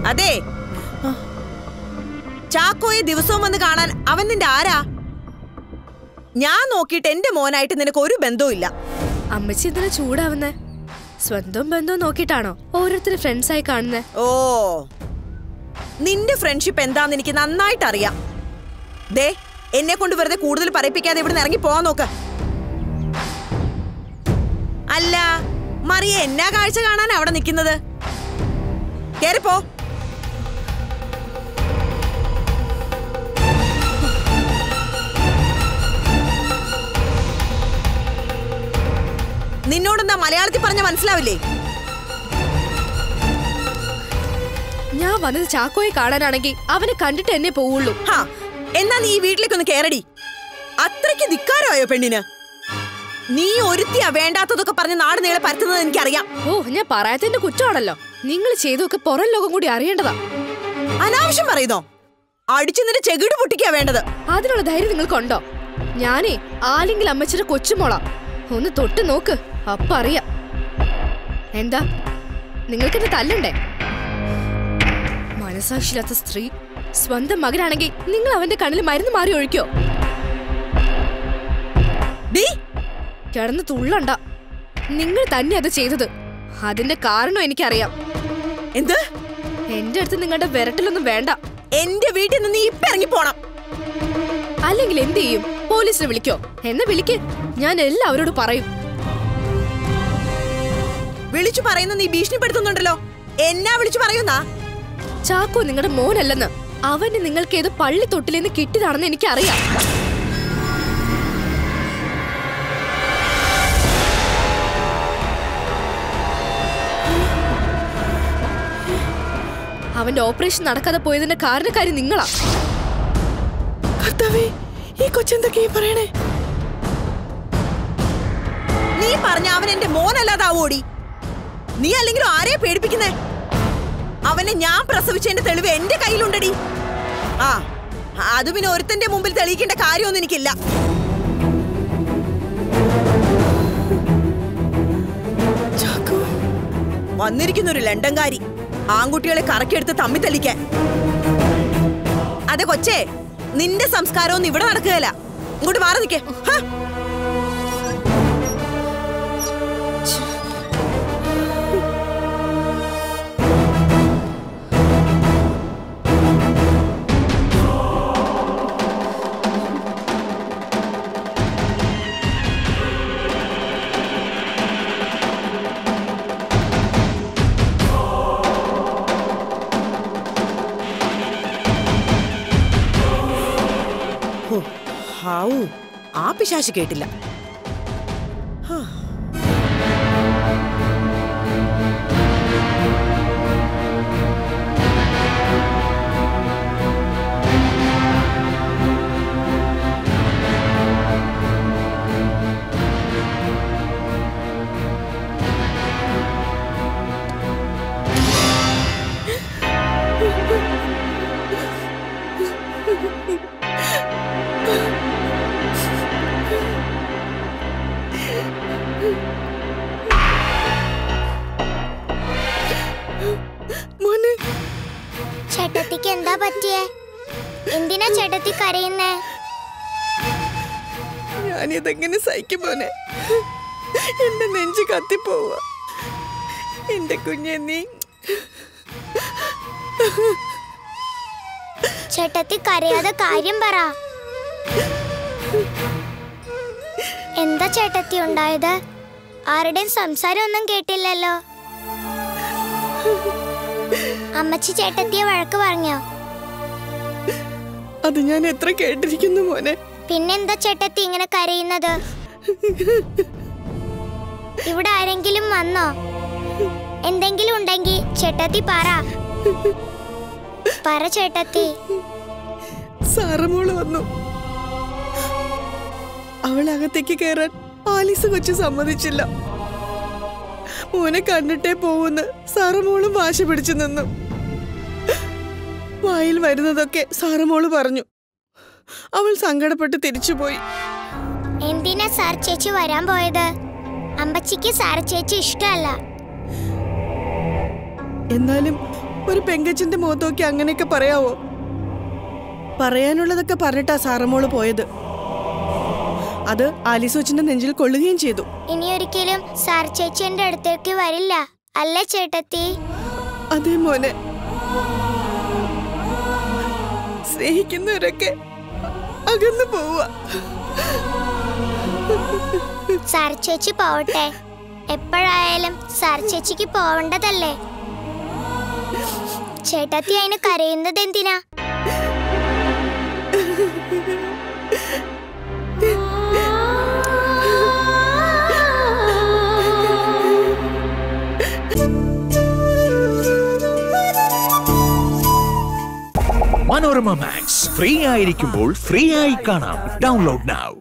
അതെ ചാക്കോയെ ദിവസവും വന്ന് കാണാൻ അവൻ നിന്റെ ആരാ ഞാൻ നോക്കിയിട്ട് എന്റെ മോനായിട്ട് നിനക്ക് ഒരു ബന്ധവും ഇല്ല അമ്മച്ചി എന്തിനാ ചൂടാവുന്നേ സ്വന്തം ബന്ധം നോക്കിയിട്ടാണോ ഓരോരുത്തരും ഫ്രണ്ട്സായി കാണുന്നേ ഓ നിന്റെ ഫ്രണ്ട്ഷിപ്പ് എന്താന്ന് എനിക്ക് നന്നായിട്ട് അറിയാം ദേ എന്നെ കൊണ്ട് വെറുതെ കൂടുതൽ പറയിപ്പിക്കാതെ ഇവിടെ ഇറങ്ങി പോവാൻ നോക്ക് അല്ല മറിയ എന്നാ കാഴ്ച കാണാൻ അവിടെ നിൽക്കുന്നത് കേറിപ്പോ നിന്നോടെന്താ മലയാളത്തിൽ പറഞ്ഞ മനസ്സിലാവില്ലേ ഞാൻ വന്നത് ചാക്കോയെ കാണാനാണെങ്കിൽ അവനെ കണ്ടിട്ട് എന്നെ പോവുള്ളൂ ഹാ എന്നാ നീ ഈ വീട്ടിലേക്കൊന്ന് കേറടി അത്രയ്ക്ക് ധിക്കാരമായോ പെണ്ണിന് നീ ഒരുത്തിയാ വേണ്ടാത്തതൊക്കെ പറഞ്ഞ് നാട് നീളെ പരത്തുന്നത് എനിക്കറിയാം ഓ ഞാൻ പറയാത്തതിന്റെ കുറ്റമാണല്ലോ നിങ്ങൾ ചെയ്തൊക്കെ പുറം ലോകം കൂടി അറിയേണ്ടതാ അനാവശ്യം പറയുന്നോ അടിച്ചു നിന്റെ ചെകിട് പൊട്ടിക്കാ വേണ്ടത് അതിനുള്ള ധൈര്യം നിങ്ങൾക്കുണ്ടോ ഞാനേ ആലെങ്കിൽ അമ്മച്ചിയുടെ കൊച്ചുമോളാ ഒന്ന് തൊട്ട് നോക്ക് അപ്പ അറിയാം എന്താ നിങ്ങൾക്കെന്നെ തല്ലണ്ടേ മനസാക്ഷിയില്ലാത്ത സ്ത്രീ സ്വന്തം മകനാണെങ്കിൽ നിങ്ങൾ അവന്റെ കണ്ണിൽ മരുന്ന് മാറി ഒഴിക്കോ ഡീ കിടന്ന് തുള്ളണ്ട നിങ്ങൾ തന്നെ അത് ചെയ്തത് അതിന്റെ കാരണം എനിക്കറിയാം എന്ത് എന്റെ അടുത്ത് നിങ്ങളുടെ വിരട്ടിലൊന്നും വേണ്ട എന്റെ വീട്ടിൽ നിന്ന് നീ ഇപ്പൊ ഇറങ്ങി പോണം അല്ലെങ്കിൽ എന്ത് ചെയ്യും പോലീസിനെ വിളിക്കോ എന്നെ വിളിക്ക് ഞാൻ എല്ലാവരോടും പറയും വിളിച്ചു പറയുന്ന നീ ഭീഷണിപ്പെടുത്തുന്നുണ്ടല്ലോ എന്നാ വിളിച്ചു പറയുന്നാ ചാക്കോ നിങ്ങളുടെ മോനല്ലെന്ന് അവന് നിങ്ങൾക്ക് ഏത് പള്ളി തൊട്ടിലെന്ന് കിട്ടിയതാണെന്ന് എനിക്കറിയാം അവന്റെ ഓപ്പറേഷൻ നടക്കാതെ പോയതിന്റെ കാരണക്കാരി നിങ്ങളാ കർത്താവേ ഈ കൊച്ചെന്തൊക്കെയാ പറയണേ നീ പറഞ്ഞ അവൻ എന്റെ മോനല്ലാതാവോടി നീ അല്ലെങ്കിലും ആരെയാ പേടിപ്പിക്കുന്നേ അവനെ ഞാൻ പ്രസവിച്ചതിന്റെ തെളിവ് എന്റെ കയ്യിലുണ്ടടി ആ അത് പിന്നെ ഒരുത്തന്റെ മുമ്പിൽ തെളിയിക്കേണ്ട കാര്യമൊന്നും എനിക്കില്ല വന്നിരിക്കുന്ന ഒരു ലണ്ടൻകാരി ആൺകുട്ടികളെ കറക്കിയെടുത്ത് തമ്മി തല്ലിക്കാൻ അതെ കൊച്ചേ നിന്റെ സംസ്കാരമൊന്നും ഇവിടെ നടക്കുകയല്ല ഇങ്ങോട്ട് മാറി നിൽക്കേ ഹാവൂ ആ പിശാശ് കേട്ടില്ല ഹാ. മോനെ ചേട്ടത്തിക്ക് എന്താ പറ്റിയേ എന്തിനാ ചേട്ടത്തി കരയുന്നേ ഞാനിതെങ്ങനെ സഹിക്കും മോനെ എന്റെ നെഞ്ച് കത്തിപ്പോവുക എന്റെ കുഞ്ഞെ നീ ചേട്ടത്തി കരയാതെ കാര്യം പറ എന്താ ചേട്ടത്തി ഉണ്ടായത് ആരുടെയും സംസാരം ഒന്നും കേട്ടില്ലല്ലോ അമ്മച്ചി ചേട്ടത്തിയെ വഴക്ക് പറഞ്ഞോ അത് ഞാൻ എത്ര കേട്ടിരിക്കുന്നു മോനെ പിന്നെന്താ ചേട്ടത്തി ഇങ്ങനെ കരയുന്നത് ഇവിടെ ആരെങ്കിലും വന്നോ എന്തെങ്കിലും ഉണ്ടെങ്കിൽ ചേട്ടത്തി പറ പറ ചേട്ടത്തി സാറമോള് വന്നു അവൾ അകത്തേക്ക് കയറാൻ ആലീസ് കൊച്ചു സമ്മതിച്ചില്ല മോനെ കണ്ടിട്ടേ പോവുന്ന് സാറമോളും വാശി പിടിച്ചു നിന്നു വായിൽ വരുന്നതൊക്കെ സാറമോള് പറഞ്ഞു അവൾ സങ്കടപ്പെട്ട് തിരിച്ചുപോയി എന്തിനാ സാർ ചേച്ചി വരാൻ പോയത് അമ്പച്ചിക്ക് സാർ ചേച്ചി ഇഷ്ടമല്ല എന്നാലും ഒരു പെങ്കച്ചിന്റെ മുഖത്ത് നോക്കി അങ്ങനെയൊക്കെ പറയാവോ പറയാനുള്ളതൊക്കെ പറഞ്ഞിട്ടാ സാറമോള് പോയത് അത് ആലിസോച്ചിന്റെ നെഞ്ചിൽ കൊള്ളുകയും ചെയ്തു ഇനി ഒരിക്കലും സാർ ചേച്ചി എന്റെ അടുത്തേക്ക് വരില്ല അല്ലേ ചേട്ടത്തി അതേ മോനെ സ്നേഹിക്കുന്നവരൊക്കെ അകന്നു പോവുക സാർ ചേച്ചി പോവട്ടെ എപ്പോഴായാലും സാർ ചേച്ചിക്ക് പോവേണ്ടതല്ലേ ചേട്ടത്തി അതിന് കരയുന്നത് എന്തിനാ മനോരമ മാക്സ് ഫ്രീ ആയിരിക്കുമ്പോൾ ഫ്രീ ആയി കാണാം ഡൗൺലോഡ് now